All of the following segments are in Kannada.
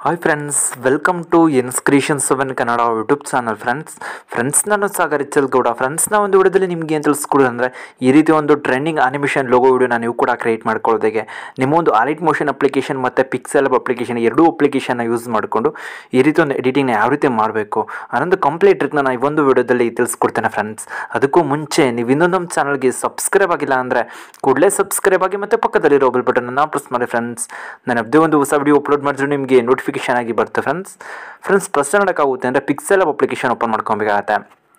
hi friends welcome to NS creation seven Kannada YouTube channel friends friends ನಾನು ಸಾಗರ್ ಎಚ್ಚಲ್ ಗೌಡ ಫ್ರೆಂಡ್ಸ್ನ ಒಂದು ವಿಡಿಯೋದಲ್ಲಿ ನಿಮಗೆ ಏನು ತಿಳಿಸ್ಕೊಡೋದು ಅಂದರೆ ಈ ರೀತಿ ಒಂದು ಟ್ರೆಂಡಿಂಗ್ ಅನಿಮೇಷನ್ ಲೋಗೋ ವಿಡಿಯೋನ ನೀವು ಕೂಡ ಕ್ರಿಯೇಟ್ ಮಾಡ್ಕೊಳ್ಳೋದಕ್ಕೆ ನಿಮ್ಮ ಒಂದು ಆಲಿಟ್ ಮೋಷನ್ ಅಪ್ಲಿಕೇಶನ್ ಮತ್ತು ಪಿಕ್ಸೆಲ್ ಅಪ್ಲಿಕೇಶನ್ ಎರಡೂ ಅಪ್ಲಿಕೇಶನ್ನ ಯೂಸ್ ಮಾಡಿಕೊಂಡು ಈ ರೀತಿ ಒಂದು ಎಡಿಟಿಂಗ್ನ ಯಾವ ರೀತಿ ಮಾಡಬೇಕು ಅನ್ನೊಂದು ಕಂಪ್ಲೀಟ್ ಟ್ರಿಕ್ನ ನಾನು ಈ ಒಂದು ವಿಡಿಯೋದಲ್ಲಿ ತಿಳಿಸ್ಕೊಡ್ತೇನೆ ಫ್ರೆಂಡ್ಸ್ ಅದಕ್ಕೂ ಮುಂಚೆ ನೀವು ಇನ್ನೊಂದು ನಮ್ಮ ಚಾನಲ್ಗೆ ಸಬ್ಸ್ಕ್ರೈಬ್ ಆಗಿಲ್ಲ ಅಂದರೆ ಕೂಡಲೇ ಸಬ್ಸ್ಕ್ರೈಬ್ ಆಗಿ ಮತ್ತು ಪಕ್ಕದಲ್ಲಿರೋ ಬೆಲ್ ಬಟನನ್ನು ಪ್ರೆಸ್ ಮಾಡಿ ಫ್ರೆಂಡ್ಸ್ ನಾನು ಯಾವುದೇ ಒಂದು ಹೊಸ ವಿಡಿಯೋ ಅಪ್ಲೋಡ್ ಮಾಡಿದ್ರೆ ನಿಮಗೆ ನೋಟಿಫಿಕೇಶನ್ ಆಗಿ ಬರುತ್ತೆ ಫ್ರೆಂಡ್ಸ್ ಫ್ರೆಂಡ್ಸ್ ಪ್ರಶ್ನೆ ಮಾಡೋಕ್ಕಾಗುತ್ತೆ ಅಂದರೆ ಪಿಕ್ಸೆಲ್ ಅಪ್ಲಿಕೇಶನ್ ಓಪನ್ ಮಾಡ್ಕೊಬೇಕಾಗತ್ತೆ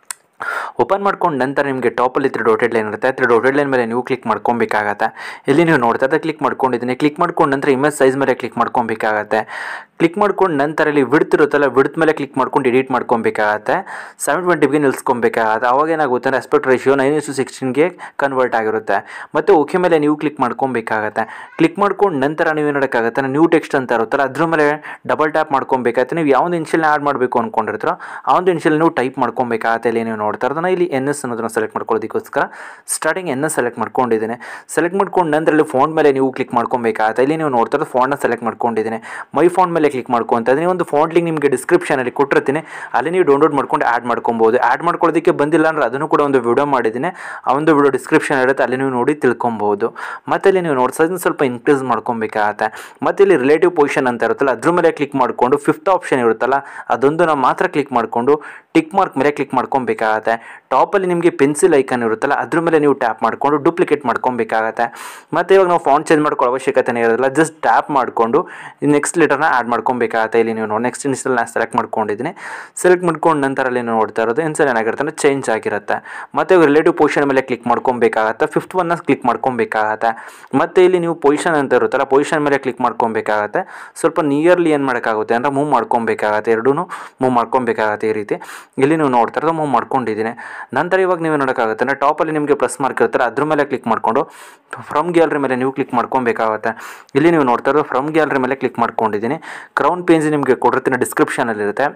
ಓಪನ್ ಮಾಡ್ಕೊಂಡು ನಂತರ ನಿಮಗೆ ಟಾಪಲ್ಲಿ ತ್ರೀ ಡೊಟೆಡ್ ಲೈನ್ ಇರುತ್ತೆ ತ್ರೀ ಡೊಟೆಡ್ ಲೈನ್ ಮೇಲೆ ನೀವು ಕ್ಲಿಕ್ ಮಾಡ್ಕೊಬೇಕಾಗತ್ತೆ ಇಲ್ಲಿ ನೀವು ನೋಡ್ತಾ ಇದ್ದ ಕ್ಲಿಕ್ ಮಾಡ್ಕೊಂಡಿದ್ದೀನಿ ಕ್ಲಿಕ್ ಮಾಡ್ಕೊಂಡು ನಂತರ ಇಮೇಜ್ ಸೈಜ್ ಮೇಲೆ ಕ್ಲಿಕ್ ಮಾಡ್ಕೊಬೇಕಾಗತ್ತೆ ಕ್ಲಿಕ್ ಮಾಡ್ಕೊಂಡು ನಂತರ ಇಲ್ಲಿ ವಿಡ್ತ್ ಇರುತ್ತಲ್ಲ ವಿಡ್ತ್ ಮೇಲೆ ಕ್ಲಿಕ್ ಮಾಡ್ಕೊಂಡು ಎಡಿಟ್ ಮಾಡ್ಕೊಬೇಕಾಗತ್ತೆ ಸೆವೆನ್ ಟ್ವೆಂಟಿಗೆ ನಿಲ್ಸ್ಕೊಬೇಕಾಗತ್ತೆ ಅವಾಗ ಏನಾಗುತ್ತೆ ಅಂದರೆ ಎಸ್ಪೆಕ್ಟ್ ರೇಷಿಯೋ ನೈನ್ ಇಸ್ಟು ಸಿಕ್ಸ್ಟೀನ್ಗೆ ಕನ್ವರ್ಟ್ ಆಗಿರುತ್ತೆ ಮತ್ತು ಓಕೆ ಮೇಲೆ ನೀವು ಕ್ಲಿಕ್ ಮಾಡ್ಕೊಬೇಕಾಗತ್ತೆ ಕ್ಲಿಕ್ ಮಾಡ್ಕೊಂಡು ನಂತರ ನೀವು ಏನು ಮಾಡೋಕ್ಕಾಗತ್ತೆ ನ್ಯೂ ಟೆಕ್ಸ್ಟ್ ಅಂತ ಇರುತ್ತಲ್ಲ ಅದ್ರ ಮೇಲೆ ಡಬಲ್ ಟ್ಯಾಪ್ ಮಾಡ್ಕೊಬೇಕಾಗತ್ತೆ ನೀವು ಯಾವೊಂದು ಇನ್ಶಿಯಲ್ನ ಆ್ಯಡ್ ಮಾಡಬೇಕು ಅಂದ್ಕೊಂಡಿರ್ತೀರೋ ಆ ಒಂದು ಇನ್ಶಿಯಲ್ ನೀವು ಟೈಪ್ ಮಾಡ್ಕೊಬೇಕಾಗತ್ತೆ ಇಲ್ಲಿ ನೀವು ನೋಡ್ತಾ ಇರೋದನ್ನ ಇಲ್ಲಿ ಎನ್ ಎಸ್ ಅನ್ನೋದನ್ನ ಸೆಲೆಕ್ಟ್ ಮಾಡ್ಕೊಳ್ಳೋದಕ್ಕೋಸ್ಕರ ಸ್ಟಾರ್ಟಿಂಗ್ ಎನ್ ಎಸ್ ಸೆಲೆಕ್ಟ್ ಮಾಡ್ಕೊಂಡಿದ್ದೀನಿ ಸೆಲೆಕ್ಟ್ ಮಾಡ್ಕೊಂಡು ನಂತರ ಇಲ್ಲಿ ಫೋನ್ ಮೇಲೆ ನೀವು ಕ್ಲಿಕ್ ಮಾಡ್ಕೊಬೇಕಾಗತ್ತೆ ಇಲ್ಲಿ ನೀವು ನೋಡ್ತಾ ಇರೋದು ಫೋನ್ನ ಸೆಲೆಕ್ಟ್ ಮಾಡ್ಕೊಂಡಿದ್ದೀನಿ ಮೈ ಫೋನ್ ಮೇಲೆ ಕ್ಲಿಕ್ ಮಾಡ್ಕೊತ ಇದ್ದೀನಿ ಒಂದು ಫೋನ್ ಲಿಂಕ್ ನಿಮಗೆ ಡಿಸ್ಕ್ರಿಪ್ಷನಲ್ಲಿ ಕೊಟ್ಟಿರ್ತೀನಿ ಅಲ್ಲಿ ನೀವು ಡೌನ್ಲೋಡ್ ಮಾಡ್ಕೊಂಡು ಆ್ಯಡ್ ಮಾಡ್ಕೊಬೋದು ಆ್ಯಡ್ ಮಾಡ್ಕೊಳ್ಳೋದಕ್ಕೆ ಬಂದಿಲ್ಲ ಅಂದರೆ ಅದನ್ನು ಕೂಡ ಒಂದು ವಿಡಿಯೋ ಮಾಡಿದ್ದೀನಿ ಆ ಒಂದು ವಿಡಿಯೋ ಡಿಸ್ಕ್ರಿಪ್ಷನ್ ಇರುತ್ತೆ ಅಲ್ಲಿ ನೀವು ನೋಡಿ ತಿಳ್ಕೊಬೋದು ಮತ್ತೆ ಇಲ್ಲಿ ನೀವು ನೋಡ್ತಾ ಇದನ್ನ ಸ್ವಲ್ಪ ಇನ್ಕ್ರೀಸ್ ಮಾಡ್ಕೊಬೇಕಾಗತ್ತೆ ಮತ್ತೆ ಇಲ್ಲಿ ರಿಲೇಟಿವ್ ಪೊಸಿಷನ್ ಅಂತ ಇರುತ್ತಲ್ಲ ಅದ್ರ ಮೇಲೆ ಕ್ಲಿಕ್ ಮಾಡಿಕೊಂಡು ಫಿಫ್ತ್ ಆಪ್ಷನ್ ಇರುತ್ತಲ್ಲ ಅದೊಂದು ನಾವು ಮಾತ್ರ ಕ್ಲಿಕ್ ಮಾಡಿಕೊಂಡು ಟಿಕ್ ಮಾರ್ಕ್ ಮೇಲೆ ಕ್ಲಿಕ್ ಮಾಡ್ಕೊಬೇಕಾಗತ್ತೆ ಟಾಪಲ್ಲಿ ನಿಮಗೆ ಪೆನ್ಸಿಲ್ ಐಕನ್ ಇರುತ್ತಲ್ಲ ಅದ್ರ ಮೇಲೆ ನೀವು ಟ್ಯಾಪ್ ಮಾಡಿಕೊಂಡು ಡೂಪ್ಲಿಕೇಟ್ ಮಾಡ್ಕೊಬೇಕಾಗತ್ತೆ ಮತ್ತು ಇವಾಗ ನಾವು ಫಾಂಟ್ ಚೇಂಜ್ ಮಾಡ್ಕೊಳ್ಳೋ ಅವಶ್ಯಕತೆನೇ ಇರೋದಿಲ್ಲ ಜಸ್ಟ್ ಟ್ಯಾಪ್ ಮಾಡಿಕೊಂಡು ನೆಕ್ಸ್ಟ್ ಲೆಟರ್ನ ಆ್ಯಡ್ ಮಾಡ್ಕೊಬೇಕಾಗತ್ತೆ ಇಲ್ಲಿ ನೀವು ನೋಡಿ ನೆಕ್ಸ್ಟ್ ಇನ್ಸ್ಟಲ್ ನಾನು ಸೆಲೆಕ್ಟ್ ಮಾಡ್ಕೊಂಡಿದ್ದೀನಿ ಸೆಲೆಕ್ಟ್ ಮಾಡ್ಕೊಂಡು ನಂತರ ಅಲ್ಲಿ ನೀವು ನೋಡ್ತಾ ಇರೋದು ಇನ್ಸಲ್ ಏನಾಗಿರುತ್ತೆ ಅಂದರೆ ಚೇಂಜ್ ಆಗಿರುತ್ತೆ ಮತ್ತು ರಿಲೇಟಿವ್ ಪೊಸಿಷನ್ ಮೇಲೆ ಕ್ಲಿಕ್ ಮಾಡ್ಕೊಬೇಕಾಗತ್ತೆ ಫಿಫ್ತ್ ಒನ್ನ ಕ್ಲಿಕ್ ಮಾಡ್ಕೊಬೇಕಾಗತ್ತೆ ಮತ್ತು ಇಲ್ಲಿ ನೀವು ಪೊಸಿಷನ್ ಅಂತ ಇರುತ್ತಲ್ಲ ಪೊಸಿಷನ್ ಮೇಲೆ ಕ್ಲಿಕ್ ಮಾಡ್ಕೊಬೇಕಾಗತ್ತೆ ಸ್ವಲ್ಪ ನಿಯರ್ಲಿ ಏನು ಮಾಡೋಕ್ಕಾಗುತ್ತೆ ಅಂದರೆ ಮೂವ್ ಮಾಡ್ಕೊಬೇಕಾಗತ್ತೆ ಎರಡೂ ಮೂವ್ ಮಾಡ್ಕೊಬೇಕಾಗತ್ತೆ ಈ ರೀತಿ ಇಲ್ಲಿ ನೀವು ನೋಡ್ತಾ ಇರೋದು ಮೂವ್ ಮಾಡ್ಕೊಂಡಿದ್ದೀನಿ ನಂತರ ಇವಾಗ ನೀವು ನೋಡೋಕ್ಕಾಗುತ್ತೆ ಅಂದರೆ ಟಾಪಲ್ಲಿ ನಿಮಗೆ ಪ್ಲಸ್ ಮಾರ್ಕ್ ಇರ್ತಾರೆ ಅದ್ರ ಮೇಲೆ ಕ್ಲಿಕ್ ಮಾಡಿಕೊಂಡು ಫ್ರಮ್ ಗ್ಯಾಲರಿ ಮೇಲೆ ನೀವು ಕ್ಲಿಕ್ ಮಾಡ್ಕೊಬೇಕಾಗತ್ತೆ ಇಲ್ಲಿ ನೀವು ನೋಡ್ತಾ ಇರೋದು ಫ್ರಮ್ ಗ್ಯಾಲರಿ ಮೇಲೆ ಕ್ಲಿಕ್ ಮಾಡ್ಕೊಂಡಿದ್ದೀನಿ ಕ್ರೌನ್ ಪೇಜ್ ನಿಮಗೆ ಕೊಟ್ಟಿರ್ತೀನಿ ಡಿಸ್ಕ್ರಿಪ್ಷನಲ್ಲಿರುತ್ತೆ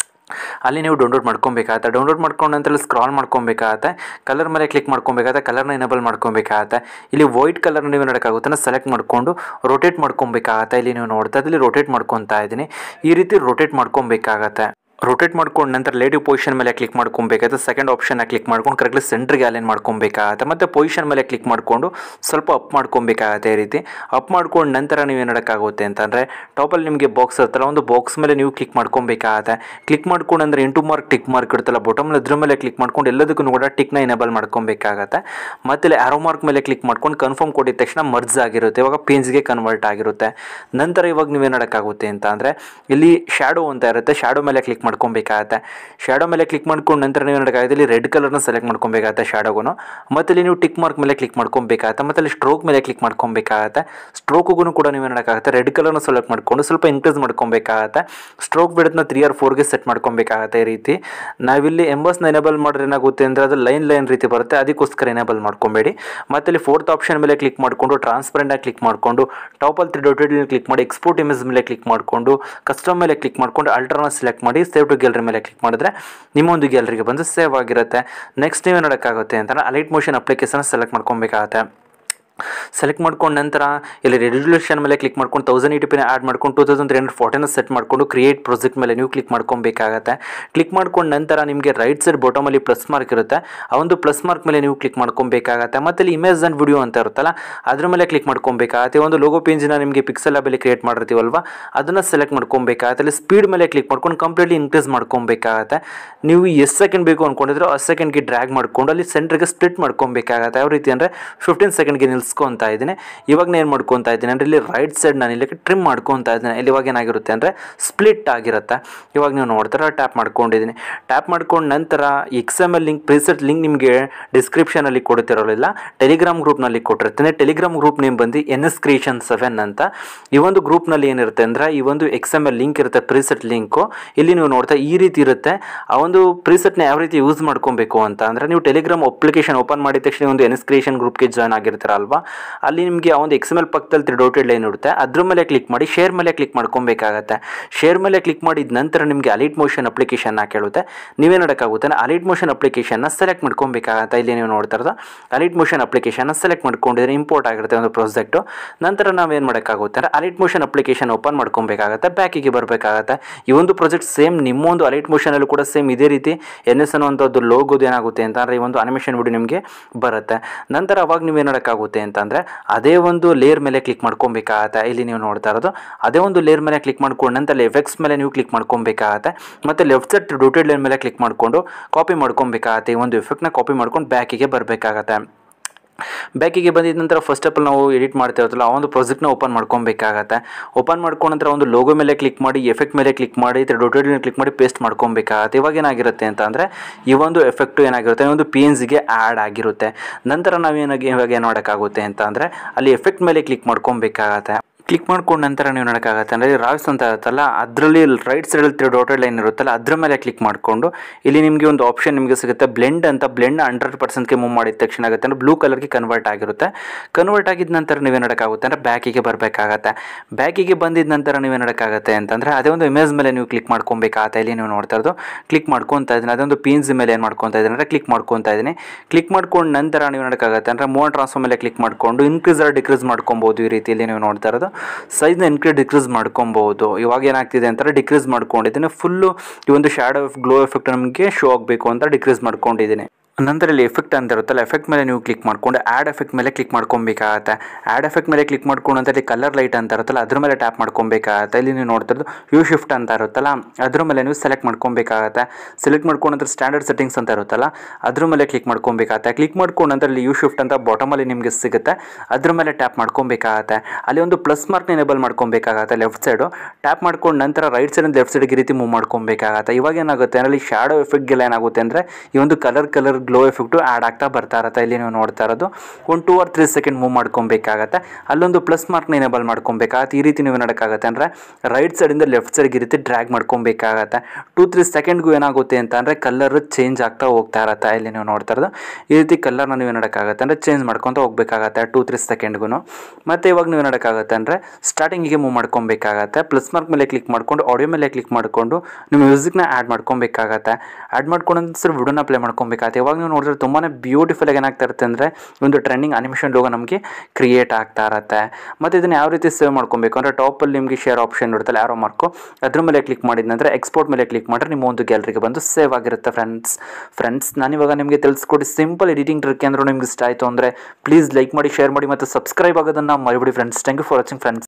ಅಲ್ಲಿ ನೀವು ಡೌನ್ಲೋಡ್ ಮಾಡ್ಕೊಬೇಕಾಗತ್ತೆ ಡೌನ್ಲೋಡ್ ಮಾಡ್ಕೊಂಡು ನಂತರ ಸ್ಕ್ರಾಲ್ ಮಾಡ್ಕೊಬೇಕಾಗತ್ತೆ ಕಲರ್ ಮೇಲೆ ಕ್ಲಿಕ್ ಮಾಡ್ಕೊಬೇಕಾಗತ್ತೆ ಕಲರ್ನ ಎನೇಬಲ್ ಮಾಡ್ಕೊಬೇಕಾಗತ್ತೆ ಇಲ್ಲಿ ವೈಟ್ ಕಲರ್ ನೀವು ನೋಡೋಕ್ಕಾಗುತ್ತೆ ಸೆಲೆಕ್ಟ್ ಮಾಡಿಕೊಂಡು ರೊಟೇಟ್ ಮಾಡ್ಕೊಬೇಕಾಗತ್ತೆ ಇಲ್ಲಿ ನೀವು ನೋಡ್ತಾ ಇದ್ದಲ್ಲಿ ರೊಟೇಟ್ ಮಾಡ್ಕೊತಾ ಇದ್ದೀನಿ ಈ ರೀತಿ ರೊಟೇಟ್ ಮಾಡ್ಕೊಬೇಕಾಗತ್ತೆ ರೊಟೇಟ್ ಮಾಡ್ಕೊಂಡು ನಂತರ ಲೇಟಿವ್ ಪೊಸಿಷನ್ ಮೇಲೆ ಕ್ಲಿಕ್ ಮಾಡ್ಕೊಬೇಕಾಗುತ್ತೆ ಸೆಕೆಂಡ್ ಆಪ್ಷನ್ನ ಕ್ಲಿಕ್ ಮಾಡ್ಕೊಂಡು ಕರೆಕ್ಟ್ಲಿ ಸೆಂಟ್ರಿಗೆ ಅಲೈನ್ ಮಾಡ್ಕೊಬೇಕಾಗತ್ತೆ ಮತ್ತು ಪೊಸಿಷನ್ ಮೇಲೆ ಕ್ಲಿಕ್ ಮಾಡಿಕೊಂಡು ಸ್ವಲ್ಪ ಅಪ್ ಮಾಡ್ಕೊಬೇಕಾಗತ್ತೆ ಈ ರೀತಿ ಅಪ್ ಮಾಡ್ಕೊಂಡು ನಂತರ ನೀವು ಏನು ಮಾಡೋಕ್ಕಾಗುತ್ತೆ ಅಂತಂದರೆ ಟಾಪಲ್ಲಿ ನಿಮಗೆ ಬಾಕ್ಸ್ ಇರುತ್ತಲ್ಲ ಒಂದು ಬಾಕ್ಸ್ ಮೇಲೆ ನೀವು ಕ್ಲಿಕ್ ಮಾಡ್ಕೊಬೇಕಾಗತ್ತೆ ಕ್ಲಿಕ್ ಮಾಡ್ಕೊಂಡು ಅಂದರೆ ಇಂಟು ಮಾರ್ಕ್ ಟಿಕ್ ಮಾರ್ಕ್ ಇರುತ್ತಲ್ಲ ಬಾಟಮಲ್ಲಿ ಅದ್ರ ಮೇಲೆ ಕ್ಲಿಕ್ ಮಾಡ್ಕೊಂಡು ಎಲ್ಲದಕ್ಕೂ ಕೂಡ ಟಿಕ್ನ ಎನೇಬಲ್ ಮಾಡ್ಕೊಬೇಕಾಗತ್ತೆ ಮತ್ತು ಇಲ್ಲಿ ಆರೋ ಮಾರ್ಕ್ ಮೇಲೆ ಕ್ಲಿಕ್ ಮಾಡ್ಕೊಂಡು ಕನ್ಫರ್ಮ್ ಕೊಟ್ಟಿದ ತಕ್ಷಣ ಮರ್ಜ್ ಆಗಿರುತ್ತೆ ಇವಾಗ ಪೇನ್ಸ್ಗೆ ಕನ್ವರ್ಟ್ ಆಗಿರುತ್ತೆ ನಂತರ ಇವಾಗ ನೀವೇನು ಮಾಡೋಕ್ಕಾಗುತ್ತೆ ಅಂತ ಅಂದರೆ ಇಲ್ಲಿ ಶ್ಯಾಡೋ ಅಂತ ಇರುತ್ತೆ ಶ್ಯಾಡೋ ಮೇಲೆ ಕ್ಲಿಕ್ ಮಾಡ್ಕೊಬೇಕಾಗತ್ತೆ ಶ್ಯಾಡೋ ಮೇಲೆ ಕ್ಲಿಕ್ ಮಾಡ್ಕೊಂಡು ನಂತರ ನೀವು ನೋಡೋಕ್ಕಾಗುತ್ತೆ ಇಲ್ಲಿ ರೆಡ್ ಕಲರ್ನ ಸೆಲೆಕ್ಟ್ ಮಾಡ್ಕೊಬೇಕಾಗತ್ತೆ ಶ್ಯಾಡೋಗೂ ಮತ್ತು ಇಲ್ಲಿ ನೀವು ಟಿಕ್ ಮಾರ್ಕ್ ಮೇಲೆ ಕ್ಲಿಕ್ ಮಾಡ್ಕೊಬೇಕಾಗತ್ತೆ ಮತ್ತು ಅಲ್ಲಿ ಸ್ಟ್ರೋಕ್ ಮೇಲೆ ಕ್ಲಿಕ್ ಮಾಡ್ಕೊಬೇಕಾಗತ್ತೆ ಸ್ಟ್ರೋಕ್ಗೂ ಕೂಡ ನೀವು ನೋಡೋಕ್ಕಾಗುತ್ತೆ ರೆಡ್ ಕಲರ್ನ ಸೆಲೆಕ್ಟ್ ಮಾಡ್ಕೊಂಡು ಸ್ವಲ್ಪ ಇನ್ಕ್ರೀಸ್ ಮಾಡ್ಕೊಬೇಕಾಗತ್ತೆ ಸ್ಟ್ರೋಕ್ ಬಿಡೋದನ್ನ ತ್ರೀ ಆರ್ ಫೋರ್ಗೆ ಸೆಟ್ ಮಾಡ್ಕೊಬೇಕಾಗತ್ತೆ ಈ ರೀತಿ ನಾವಿಲ್ಲಿ ಎಂಬಸ್ನ ಎನೇಬಲ್ ಮಾಡಿದ್ರೆ ಏನಾಗುತ್ತೆ ಅಂದರೆ ಅದು ಲೈನ್ ಲೈನ್ ರೀತಿ ಬರುತ್ತೆ ಅದಕ್ಕೋಸ್ಕರ ಎನೇಬಲ್ ಮಾಡ್ಕೊಬೇಡಿ ಮತ್ತು ಇಲ್ಲಿ ಫೋರ್ತ್ ಆಪ್ಷನ್ ಮೇಲೆ ಕ್ಲಿಕ್ ಮಾಡಿಕೊಂಡು ಟ್ರಾನ್ಸ್ಪರೆಂಟಾಗಿ ಕ್ಲಿಕ್ ಮಾಡಿಕೊಂಡು ಟಾಪಲ್ಲಿ ತ್ರೀ ಡೊಟೆಡ್ ಕ್ಲಿಕ್ ಮಾಡಿ ಎಕ್ಸ್ಪೋರ್ಟ್ ಇಮೇಜ್ ಮೇಲೆ ಕ್ಲಿಕ್ ಮಾಡಿಕೊಂಡು ಕಸ್ಟಮ್ ಮೇಲೆ ಕ್ಲಿಕ್ ಮಾಡಿಕೊಂಡು ಅಲ್ಟ್ರಾನ ಸೆಲೆಕ್ಟ್ ಮಾಡಿ ಸೇವ್ ಟು ಗ್ಯಾಲರಿ ಮೇಲೆ ಕ್ಲಿಕ್ ಮಾಡಿದ್ರೆ ನಿಮ್ಮ ಒಂದು ಗ್ಯಾಲರಿಗೆ ಬಂದು ಸೇವ್ ಆಗಿರುತ್ತೆ ನೆಕ್ಸ್ಟ್ ನೀವು ನೋಡೋಕ್ಕಾಗುತ್ತೆ ಅಂತ ಅಲೈಟ್ ಮೋಷನ್ ಅಪ್ಲಿಕೇಶನ್ ಸೆಲೆಕ್ಟ್ ಮಾಡ್ಕೊಬೇಕಾಗತ್ತೆ ಸೆಲೆಕ್ಟ್ ಮಾಡ್ಕೊಂಡು ನಂತರ ಇಲ್ಲಿ ರೆಡ್ಯುಲೇಷನ್ ಮೇಲೆ ಕ್ಲಿಕ್ ಮಾಡ್ಕೊಂಡು ತೌಸಂಡ್ ಏಯ್ಟಿ ಪಿನ ಆ್ಯಡ್ ಮಾಡ್ಕೊಂಡು ಟೂ ತೌಸಂಡ್ ತ್ರೀ ಹಂಡ್ರೆಡ್ ಫೋರ್ಟಿನ ಸೆಟ್ ಮಾಡಿಕೊಂಡು ಕ್ರಿಯೇಟ್ ಪ್ರಾಜೆಕ್ಟ್ ಮೇಲೆ ನೀವು ಕ್ಲಿಕ್ ಮಾಡ್ಕೊಬೇಕಾಗತ್ತೆ ಕ್ಲಿಕ್ ಮಾಡ್ಕೊಂಡು ನಂತರ ನಿಮಗೆ ರೈಟ್ ಸೈಡ್ ಬಾಟಮಲ್ಲಿ ಪ್ಲಸ್ ಮಾರ್ಕ್ ಇರುತ್ತೆ ಆ ಒಂದು ಪ್ಲಸ್ ಮಾರ್ಕ್ ಮೇಲೆ ನೀವು ಕ್ಲಿಕ್ ಮಾಡ್ಕೊಬೇಕಾಗತ್ತೆ ಮತ್ತು ಇಲ್ಲಿ ಇಮೇಜ್ ಆ್ಯಂಡ್ ವಿಡಿಯೋ ಅಂತ ಇರುತ್ತಲ್ಲ ಅದ್ರ ಮೇಲೆ ಕ್ಲಿಕ್ ಮಾಡ್ಕೊಬೇಕಾಗತ್ತೆ ಒಂದು ಲೋಗೋ ಪೇಜಿನ ನಿಮಗೆ ಪಿಕ್ಸೆಲ್ ಲ್ಯಾಬಲ್ಲಿ ಕ್ರಿಯೇಟ್ ಮಾಡಿರ್ತೀವಲ್ವ ಅದನ್ನು ಸೆಲೆಕ್ಟ್ ಮಾಡ್ಕೊಬೇಕಾಗತ್ತೆ ಅಲ್ಲಿ ಸ್ಪೀಡ್ ಮೇಲೆ ಕ್ಲಿಕ್ ಮಾಡ್ಕೊಂಡು ಕಂಪ್ಲೀಟ್ಲಿ ಇನ್ಕ್ರೀಸ್ ಮಾಡ್ಕೊಬೇಕಾಗತ್ತೆ ನೀವು ಎಷ್ಟು ಸೆಕೆಂಡ್ ಬೇಕು ಅಂದ್ಕೊಂಡಿದ್ರೆ ಆ ಸೆಕೆಂಡ್ಗೆ ಡ್ರ್ಯಾಗ್ ಮಾಡ್ಕೊಂಡು ಅಲ್ಲಿ ಸೆಂಟ್ರಿಗೆ ಸ್ಪ್ಲಿಟ್ ಮಾಡ್ಕೊಬೇಕಾಗತ್ತೆ ಯಾವ ರೀತಿ ಅಂದರೆ ಫಿಫ್ಟೀನ್ ಸೆಕೆಂಡ್ಗೆ ನಿಲ್ಸ್ಕೊತಾ ಇದ್ದೀನಿ ಇವಾಗ ನಾನು ಏನು ಮಾಡ್ಕೊತಾ ಇದ್ದೀನಿ ಅಂದರೆ ಇಲ್ಲಿ ರೈಟ್ ಸೈಡ್ ನಾನು ಇಲ್ಲಿ ಟ್ರಿಮ್ ಮಾಡ್ಕೊತಾ ಇದ್ದೀನಿ ಇಲ್ಲಿ ಇವಾಗ ಏನಾಗಿರುತ್ತೆ ಅಂದರೆ ಸ್ಪ್ಲಿಟ್ ಆಗಿರುತ್ತೆ ಇವಾಗ ನೀವು ನೋಡ್ತಾರೆ ಟ್ಯಾಪ್ ಮಾಡ್ಕೊಂಡಿದ್ದೀನಿ ಟ್ಯಾಪ್ ಮಾಡ್ಕೊಂಡು ನಂತರ X M L link preset link ನಿಮಗೆ ಡಿಸ್ಕ್ರಿಪ್ಷನಲ್ಲಿ ಕೊಡ್ತಿರೋಲ್ಲ ಟೆಲಿಗ್ರಾಮ್ ಗ್ರೂಪ್ನಲ್ಲಿ ಕೊಟ್ಟಿರ್ತೀನಿ ಟೆಲಿಗ್ರಾಮ್ ಗ್ರೂಪ್ ನೇಮ್ ಬಂದು ಎನ್ ಎಸ್ ಕ್ರಿಯೇಷನ್ ಸೆವೆನ್ ಅಂತ ಈ ಒಂದು ಗ್ರೂಪ್ನಲ್ಲಿ ಏನಿರುತ್ತೆ ಅಂದರೆ ಈ ಒಂದು ಎಕ್ಸ್ ಎಮ್ ಎಲ್ ಲಿಂಕ್ ಇರುತ್ತೆ ಪ್ರಿಸೆಟ್ ಲಿಂಕು ಇಲ್ಲಿ ನೀವು ನೋಡ್ತಾ ಈ ರೀತಿ ಇರುತ್ತೆ ಆ ಒಂದು ಪ್ರಿಸೆಟ್ನ ಯಾವ ರೀತಿ ಯೂಸ್ ಮಾಡ್ಕೊಬೇಕು ಅಂತ ಅಂದರೆ ನೀವು ಟೆಲಿಗ್ರಾಮ್ ಅಪ್ಲಿಕೇಶನ್ ಓಪನ್ ಮಾಡಿದ ತಕ್ಷಣ ಒಂದು ಎನ್ ಎಸ್ ಕ್ರಿಯೇಷನ್ ಗ್ರೂಪ್ಗೆ ಜಾಯ್ನ್ ಆಗಿರ್ತೀರಲ್ವಾ ಅಲ್ಲಿ ನಿಮಗೆ ಆ ಒಂದು ಎಕ್ಸ್ ಎಮ್ ಎಲ್ ಪಕ್ಕದಲ್ಲಿ ತ್ರೀ ಡೋಟೆಡ್ ಲೈನ್ ಇರುತ್ತೆ ಅದ್ರ ಮೇಲೆ ಕ್ಲಿಕ್ ಮಾಡಿ ಶೇರ್ ಮೇಲೆ ಕ್ಲಿಕ್ ಮಾಡ್ಕೊಬೇಕಾಗತ್ತೆ ಶೇರ್ ಮೇಲೆ ಕ್ಲಿಕ್ ಮಾಡಿದ ನಂತರ ನಿಮಗೆ ಅಲೈಟ್ ಮೋಷನ್ ಅಪ್ಲಿಕೇಶನ್ನ ಕೇಳುತ್ತೆ ನೀವೇನು ಮಾಡೋಕ್ಕಾಗುತ್ತೆ ಅಲೈಟ್ ಮೋಷನ್ ಅಪ್ಲಿಕೇಶನ್ನ ಸೆಲೆಕ್ಟ್ ಮಾಡ್ಕೊಬೇಕಾಗತ್ತೆ ಇಲ್ಲಿ ನೀವು ನೋಡ್ತಾ ಇರೋದು ಅಲೈಟ್ ಮೋಷನ್ ಅಪ್ಲಿಕೇಶನ್ನ ಸೆಲೆಕ್ಟ್ ಮಾಡ್ಕೊಂಡಿದ್ರೆ ಇಂಪೋರ್ಟ್ ಆಗಿರುತ್ತೆ ಒಂದು ಪ್ರಾಜೆಕ್ಟು ನಂತರ ನಾವೇನು ಮಾಡೋಕ್ಕಾಗುತ್ತೆ ಅಂದರೆ ಅಲೈಟ್ ಮೋಷನ್ ಅಪ್ಲಿಕೇಶನ್ ಓಪನ್ ಮಾಡ್ಕೊಬೇಕಾಗತ್ತೆ ಬ್ಯಾಕಿಗೆ ಬರಬೇಕಾಗತ್ತೆ ಈ ಒಂದು ಪ್ರಾಜೆಕ್ಟ್ ಸೇಮ್ ನಿಮ್ಮ ಒಂದು ಅಲೈಟ್ ಮೋಷನಲ್ಲೂ ಕೂಡ ಸೇಮ್ ಇದೇ ರೀತಿ ಎನ್ ಎಸ್ ಅನ್ನುವಂಥದ್ದು ಲೋಗೋದು ಏನಾಗುತ್ತೆ ಅಂತ ಅಂದರೆ ಈ ಒಂದು ಅನಿಮೇಷನ್ ವಿಡಿಯೋ ನಿಮಗೆ ಬರುತ್ತೆ ನಂತರ ಅವಾಗ ನೀವು ಏನು ಮಾಡೋಕ್ಕಾಗುತ್ತೆ ಅಂತಂದರೆ ಅದೇ ಒಂದು ಲೇಯರ್ ಮೇಲೆ ಕ್ಲಿಕ್ ಮಾಡ್ಕೊಬೇಕಾಗತ್ತೆ ಇಲ್ಲಿ ನೀವು ನೋಡ್ತಾ ಇರೋದು ಅದೇ ಒಂದು ಲೇಯರ್ ಮೇಲೆ ಕ್ಲಿಕ್ ಮಾಡ್ಕೊಂಡು ನಂತರ ಎಫೆಕ್ಟ್ಸ್ ಮೇಲೆ ನೀವು ಕ್ಲಿಕ್ ಮಾಡ್ಕೊಬೇಕಾಗತ್ತೆ ಮತ್ತು ಲೆಫ್ಟ್ ಸೈಡ್ ಡೋಟೆಡ್ ಲೈನ್ ಮೇಲೆ ಕ್ಲಿಕ್ ಮಾಡಿಕೊಂಡು ಕಾಪಿ ಮಾಡ್ಕೊಬೇಕಾಗತ್ತೆ ಈ ಒಂದು ಎಫೆಕ್ಟ್ನ ಕಾಪಿ ಮಾಡ್ಕೊಂಡು ಬ್ಯಾಕಿಗೆ ಬರಬೇಕಾಗತ್ತೆ ಬ್ಯಾಕಿಗೆ ಬಂದಿದ ನಂತರ ಫಸ್ಟ್ ಆಫ್ ಆಲ್ ನಾವು ಎಡಿಟ್ ಮಾಡ್ತಾ ಇರ್ತಲ್ಲ ಆ ಒಂದು ಪ್ರಾಜೆಕ್ಟ್ನ ಓಪನ್ ಮಾಡ್ಕೊಬೇಕಾಗತ್ತೆ ಓಪನ್ ಮಾಡ್ಕೊಂಡ ನಂತರ ಒಂದು ಲೋಗೋ ಮೇಲೆ ಕ್ಲಿಕ್ ಮಾಡಿ ಎಫೆಕ್ಟ್ ಮೇಲೆ ಕ್ಲಿಕ್ ಮಾಡಿ ಡೊಟೆಡ್ ಕ್ಲಿಕ್ ಮಾಡಿ ಪೇಸ್ಟ್ ಮಾಡ್ಕೊಬೇಕಾಗತ್ತೆ ಇವಾಗ ಏನಾಗಿರುತ್ತೆ ಅಂತ ಅಂದರೆ ಈ ಒಂದು ಎಫೆಕ್ಟು ಏನಾಗಿರುತ್ತೆ ಒಂದು ಪಿ ಎನ್ ಜಿಗೆ ಆ್ಯಡ್ ಆಗಿರುತ್ತೆ ನಂತರ ನಾವೇನಾಗಿ ಇವಾಗ ಏನು ಮಾಡೋಕ್ಕಾಗುತ್ತೆ ಅಂತ ಅಂದರೆ ಅಲ್ಲಿ ಎಫೆಕ್ಟ್ ಮೇಲೆ ಕ್ಲಿಕ್ ಮಾಡ್ಕೊಬೇಕಾಗತ್ತೆ ಕ್ಲಿಕ್ ಮಾಡ್ಕೊಂಡ ನಂತರ ನೀವು ನೋಡೋಕ್ಕಾಗತ್ತೆ ಅಂದರೆ ರಾಯ್ಸ್ ಅಂತ ಇರುತ್ತಲ್ಲ ಅದರಲ್ಲಿ ರೈಟ್ ಸೈಡಲ್ಲಿ ತ್ರೀ ಡಾಟೆಡ್ ಲೈನ್ ಇರುತ್ತಲ್ಲ ಅದ್ರ ಮೇಲೆ ಕ್ಲಿಕ್ ಮಾಡಿಕೊಂಡು ಇಲ್ಲಿ ನಿಮಗೆ ಒಂದು ಆಪ್ಷನ್ ನಿಮಗೆ ಸಿಗುತ್ತೆ ಬ್ಲೆಂಡ್ ಅಂತ ಬ್ಲೆಂಡ್ ಹಂಡ್ರೆಡ್ ಪರ್ಸೆಂಟ್ಗೆ ಮೂವ್ ಮಾಡಿದ ತಕ್ಷಣ ಆಗುತ್ತೆ ಅಂದರೆ ಬ್ಲೂ ಕಲರ್ಗೆ ಕನ್ವರ್ಟ್ ಆಗಿರುತ್ತೆ ಕನ್ವರ್ಟ್ ಆಗಿದ ನಂತರ ನೀವೇನು ನೋಡೋಕ್ಕಾಗುತ್ತೆ ಅಂದರೆ ಬ್ಯಾಕಿಗೆ ಬರಬೇಕಾಗತ್ತೆ ಬ್ಯಾಕಿಗೆ ಬಂದಿದ ನಂತರ ನೀವೇನು ನೋಡೋಕ್ಕಾಗುತ್ತೆ ಅಂತಂದರೆ ಅದೇ ಒಂದು ಇಮೇಜ್ ಮೇಲೆ ನೀವು ಕ್ಲಿಕ್ ಮಾಡ್ಕೊಬೇಕಾಗತ್ತೆ ಇಲ್ಲಿ ನೀವು ನೋಡ್ತಾ ಇರೋದು ಕ್ಲಿಕ್ ಮಾಡ್ಕೊತಾ ಇದ್ದೀನಿ ಅದೊಂದು ಪೀನ್ಸ್ ಮೇಲೆ ಏನು ಮಾಡ್ಕೊತಾ ಇದ್ದೀನಿ ಅಂದರೆ ಕ್ಲಿಕ್ ಮಾಡ್ಕೊತಾ ಇದ್ದೀನಿ ಕ್ಲಿಕ್ ಮಾಡ್ಕೊಂಡು ನಂತರ ನೀವು ನೋಡೋಕ್ಕಾಗುತ್ತೆ ಅಂದರೆ ಮೂವ್ ಟ್ರಾನ್ಸ್ಫರ್ ಮೇಲೆ ಕ್ಲಿಕ್ ಮಾಡಿಕೊಂಡು ಇನ್ಕ್ರೀಸ್ ಆರ್ ಡಿಕ್ರೀಸ್ ಮಾಡ್ಕೊಬೋದು ಈ ರೀತಿಯಲ್ಲಿ ನೀವು ನೋಡ್ತಾ ಇರೋದು ಸೈಜ್ನ ಇನ್ಕ್ರೀಸ್ ಡಿಕ್ರೀಸ್ ಮಾಡ್ಕೊಬೋದು ಇವಾಗ ಏನಾಗ್ತಿದೆ ಅಂತಾರೆ ಡಿಕ್ರೀಸ್ ಮಾಡ್ಕೊಂಡಿದ್ದೀನಿ ಫುಲ್ಲು ಈ ಒಂದು ಶ್ಯಾಡೋ ಗ್ಲೋ ಎಫೆಕ್ಟ್ ನಮಗೆ ಶೋ ಆಗಬೇಕು ಅಂತ ಡಿಕ್ರೀಸ್ ಮಾಡ್ಕೊಂಡಿದ್ದೀನಿ ನಂತರ ಇಲ್ಲಿ ಎಫೆಕ್ಟ್ ಅಂತ ಇರುತ್ತಲ್ಲ ಎಫೆಕ್ಟ್ ಮೇಲೆ ನೀವು ಕ್ಲಿಕ್ ಮಾಡ್ಕೊಂಡು ಆ್ಯಡ್ ಎಫೆಕ್ಟ್ ಮೇಲೆ ಕ್ಲಿಕ್ ಮಾಡ್ಕೊಬೇಕಾಗತ್ತೆ ಆ್ಯಡ್ ಎಫೆಕ್ಟ್ ಮೇಲೆ ಕ್ಲಿಕ್ ಮಾಡ್ಕೊಂಡು ಅಂತ ಇಲ್ಲಿ ಕಲರ್ ಲೈಟ್ ಅಂತ ಇರುತ್ತಲ್ಲ ಅದ್ರ ಮೇಲೆ ಟ್ಯಾಪ್ ಮಾಡ್ಕೊಬೇಕಾಗತ್ತೆ ಇಲ್ಲಿ ನೀವು ನೋಡ್ತಾ ಇರೋದು ಯು ಶಿಫ್ಟ್ ಅಂತ ಇರುತ್ತಲ್ಲ ಅದ್ರ ಮೇಲೆ ನೀವು ಸೆಲೆಕ್ಟ್ ಮಾಡ್ಕೊಬೇಕಾಗತ್ತೆ ಸೆಲೆಕ್ಟ್ ಮಾಡ್ಕೊಂಡು ನಂತರ ಸ್ಟ್ಯಾಂಡರ್ಡ್ ಸೆಟ್ಟಿಂಗ್ಸ್ ಅಂತ ಇರುತ್ತಲ್ಲ ಅದ್ರ ಮೇಲೆ ಕ್ಲಿಕ್ ಮಾಡ್ಕೊಬೇಕಾಗತ್ತೆ ಕ್ಲಿಕ್ ಮಾಡ್ಕೊಂಡು ನಂತರ ಇಲ್ಲಿ ಯು ಶಿಫ್ಟ್ ಅಂತ ಬಾಟಮಲ್ಲಿ ನಿಮಗೆ ಸಿಗುತ್ತೆ ಅದ್ರ ಮೇಲೆ ಟ್ಯಾಪ್ ಮಾಡ್ಕೊಬೇಕಾಗತ್ತೆ ಅಲ್ಲಿ ಒಂದು ಪ್ಲಸ್ ಮಾರ್ಕ್ನ ಎನೇಬಲ್ ಮಾಡ್ಕೊಬೇಕಾಗತ್ತೆ ಲೆಫ್ಟ್ ಸೈಡು ಟ್ಯಾಪ್ ಮಾಡ್ಕೊಂಡು ನಂತರ ರೈಟ್ ಸೈಡಿಂದ ಲೆಫ್ಟ್ ಸೈಡ್ಗೆ ಈ ರೀತಿ ಮೂವ್ ಮಾಡ್ಕೊಬೇಕಾಗತ್ತೆ ಇವಾಗ ಏನಾಗುತ್ತೆ ಅಂದರೆ ಇಲ್ಲಿ ಶಾಡೋ ಎಫೆಕ್ಟ್ಗೆಲ್ಲ ಏನಾಗುತ್ತೆ ಅಂದರೆ ಈ ಒಂದು colour colour glow effect add ಆಗ್ತಾ ಬರ್ತಾ ಇರುತ್ತೆ ಇಲ್ಲಿ ನೀವು ನೋಡ್ತಾ ಇರೋದು ಒಂದು two or three second move ಮಾಡ್ಕೊಬೇಕಾಗತ್ತೆ ಅಲ್ಲೊಂದು ಪ್ಲಸ್ ಮಾರ್ಕ್ನ ಎನೇಬಲ್ ಮಾಡ್ಕೊಬೇಕಾಗತ್ತೆ ಈ ರೀತಿ ನೀವು ಮಾಡೋಕ್ಕಾಗತ್ತೆ ಅಂದರೆ ರೈಟ್ ಸೈಡಿಂದ ಲೆಫ್ಟ್ ಸೈಡ್ಗೆ ಈ ರೀತಿ ಡ್ರ್ಯಾಗ್ ಮಾಡ್ಕೊಬೇಕಾಗತ್ತೆ ಟೂ ತ್ರೀ ಸೆಕೆಂಡ್ಗೂ ಏನಾಗುತ್ತೆ ಅಂತ ಅಂದರೆ ಕಲರ್ ಚೇಂಜ್ ಆಗ್ತಾ ಹೋಗ್ತಾ ಇರುತ್ತೆ ಇಲ್ಲಿ ನೀವು ನೋಡ್ತಾ ಇರೋದು ಈ ರೀತಿ ಕಲರ್ನ ನೀವು ನೋಡೋಕ್ಕಾಗತ್ತೆ ಅಂದರೆ ಚೇಂಜ್ ಮಾಡ್ಕೊತ ಹೋಗ್ಬೇಕಾಗತ್ತೆ ಟೂ ತ್ರೀ ಸೆಕೆಂಡ್ಗೂ ಮತ್ತು ಇವಾಗ ನೀವು ನೋಡೋಕ್ಕಾಗತ್ತೆ ಅಂದರೆ ಸ್ಟಾರ್ಟಿಂಗಿಗೆ ಮೂವ್ ಮಾಡ್ಕೊಬೇಕಾಗತ್ತೆ ಪ್ಲಸ್ ಮಾರ್ಕ್ ಮೇಲೆ ಕ್ಲಿಕ್ ಮಾಡ್ಕೊಂಡು ಆಡಿಯೋ ಮೇಲೆ ಕ್ಲಿಕ್ ಮಾಡಿಕೊಂಡು ನೀವು ಮ್ಯೂಸಿಕ್ನ ಆ್ಯಡ್ ಮಾಡ್ಕೊಬೇಕಾಗತ್ತೆ ಆ್ಯಡ್ ಮಾಡ್ಕೊಂಡು ಸರ್ ವಿಡಿಯೋನ ಪ್ಲೇ ಮಾಡ್ಕೊಬೇಕಾಗತ್ತೆ ಇವಾಗ ನೀವು ನೋಡಿದ್ರೆ ತುಂಬಾ ಬ್ಯೂಟಿಫುಲ್ ಆಗಿ ಏನಾಗ್ತಾ ಇರುತ್ತೆ ಅಂದರೆ ಒಂದು ಟ್ರೆಂಡಿಂಗ್ ಅನಿಮೇಷನ್ ಲೋಗೋ ನಮಗೆ ಕ್ರಿಯೇಟ್ ಆಗ್ತಾ ಇರುತ್ತೆ ಮತ್ತು ಇದನ್ನು ಯಾವ ರೀತಿ ಸೇವ್ ಮಾಡ್ಕೊಬೇಕು ಅಂದರೆ ಟಾಪಲ್ಲಿ ನಿಮಗೆ ಶೇರ್ ಆಪ್ಷನ್ ಇರುತ್ತಲ್ಲ ಯಾರೋ ಮಾರ್ಕು ಅದ್ರ ಮೇಲೆ ಕ್ಲಿಕ್ ಮಾಡಿದ ನಂತರ ಎಕ್ಸ್ಪೋರ್ಟ್ ಮೇಲೆ ಕ್ಲಿಕ್ ಮಾಡಿದ್ರೆ ನಿಮ್ಮ ಒಂದು ಗ್ಯಾಲರಿಗೆ ಬಂದು ಸೇವ್ ಆಗಿರುತ್ತೆ ಫ್ರೆಂಡ್ಸ್ ಫ್ರೆಂಡ್ಸ್ ನಾನಿವಾಗ ನಿಮಗೆ ತಿಳಿಸ್ಕೊಡಿ ಸಿಂಪಲ್ ಎಡಿಟಿಂಗ್ ಟ್ರಿಕ್ ಏನಾದ್ರು ನಿಮ್ಗೆ ಇಷ್ಟ ಆಯಿತು ಅಂದರೆ ಪ್ಲೀಸ್ ಲೈಕ್ ಮಾಡಿ ಶೇರ್ ಮಾಡಿ ಮತ್ತು ಸಬ್ಸ್ಕ್ರೈಬ್ ಆಗೋದನ್ನು ಮರಿಬಿಡಿ friends thank you for watching friends